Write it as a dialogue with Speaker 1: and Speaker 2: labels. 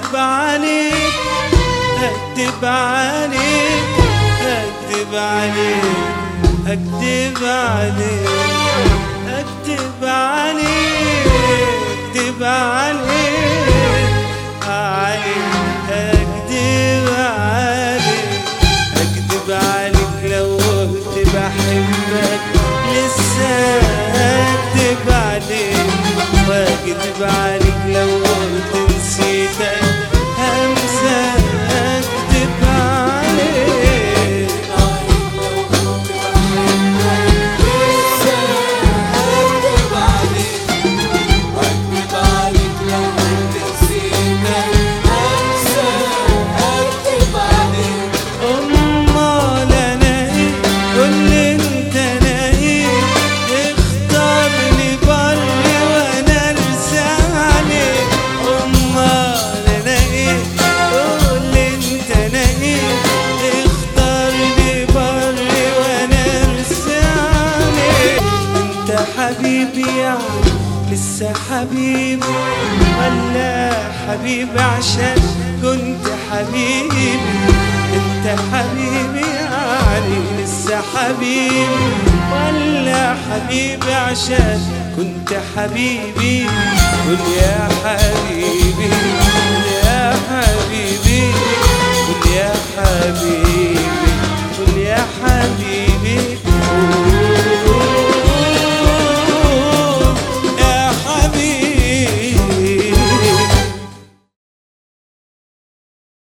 Speaker 1: اكدب عليك اكدب عليك اكدب عليك اكدب عليك اكدب عليك اكدب عليك عليك اكدب عليك اكدب عليك لو قلت بحبك لسه اكدب عليك واكدب عليك لو قلت نسيتك همسة اكدب عليك امال انا ايه قول انت انا ايه اختارني بر وانا ارسى عليك امال انا ايه قول انت انا ايه اختارني بر وانا ارسى عليك انت حبيبي يعني لسه حبيبي ولا حبيبي عشان كنت حبيبي انت حبيبي يعني لسه حبيبي ولا حبيبي عشان كنت حبيبي قول يا حبيبي قول يا حبيبي قول يا حبيبي